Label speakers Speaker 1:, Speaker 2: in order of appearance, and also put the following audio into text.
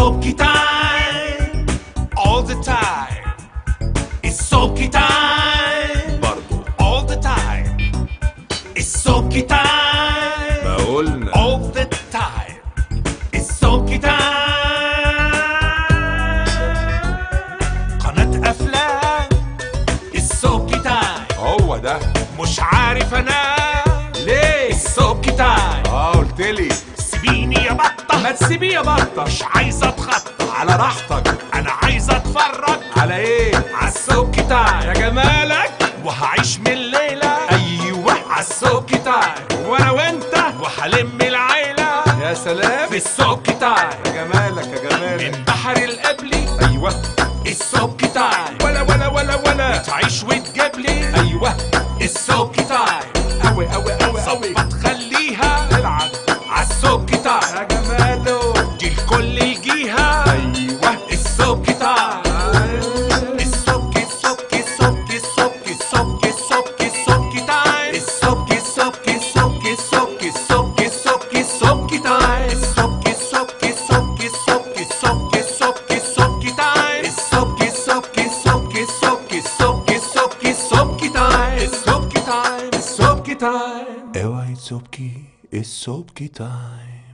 Speaker 1: soaky time all the time It's soaky time
Speaker 2: برضو
Speaker 1: all the time It's soaky time
Speaker 2: ما قلنا
Speaker 1: all the time It's soaky time قناة أفلام It's soaky time
Speaker 2: هو ده
Speaker 1: مش عارف أنام
Speaker 2: ليه
Speaker 1: It's soaky time
Speaker 2: اه قلت لي
Speaker 1: سيبيني يا بطة
Speaker 2: ما تسيبيه يا بطه
Speaker 1: مش عايز اتخطى
Speaker 2: على راحتك
Speaker 1: انا عايز اتفرج
Speaker 2: على ايه
Speaker 1: عالسوكي
Speaker 2: يا
Speaker 1: تايم
Speaker 2: جمالك
Speaker 1: وهعيش من الليلة
Speaker 2: ايوه
Speaker 1: عالسوكي تايم
Speaker 2: وانا وانت
Speaker 1: وهلم العيلة
Speaker 2: يا سلام
Speaker 1: في السوكي
Speaker 2: يا
Speaker 1: تايم
Speaker 2: جمالك يا جمالك
Speaker 1: من بحر القبلي
Speaker 2: ايوه
Speaker 1: السوكي تايم
Speaker 2: ولا ولا ولا ولا
Speaker 1: تعيش وتجيب لي
Speaker 2: ايوه
Speaker 1: السوكي تايم
Speaker 2: قوي قوي قوي قوي
Speaker 1: ظبط خليها
Speaker 2: العب
Speaker 1: عالسوكي تايم
Speaker 2: يا جماله
Speaker 1: دي الكل يجيها
Speaker 2: ايوه
Speaker 1: السوكي تايم السوكي السوكي السوكي السوكي السوكي السوكي السوكي تايم السوكي السوكي السوكي السوكي السوكي السوكي السوكي تايم السوكي السوكي السوكي السوكي السوكي السوكي السوكي تايم السوكي السوكي السوكي السوكي السوكي السوكي السوكي تايم السوكي تايم السوكي تايم
Speaker 2: اوعي تسوبكي السوبكي تايم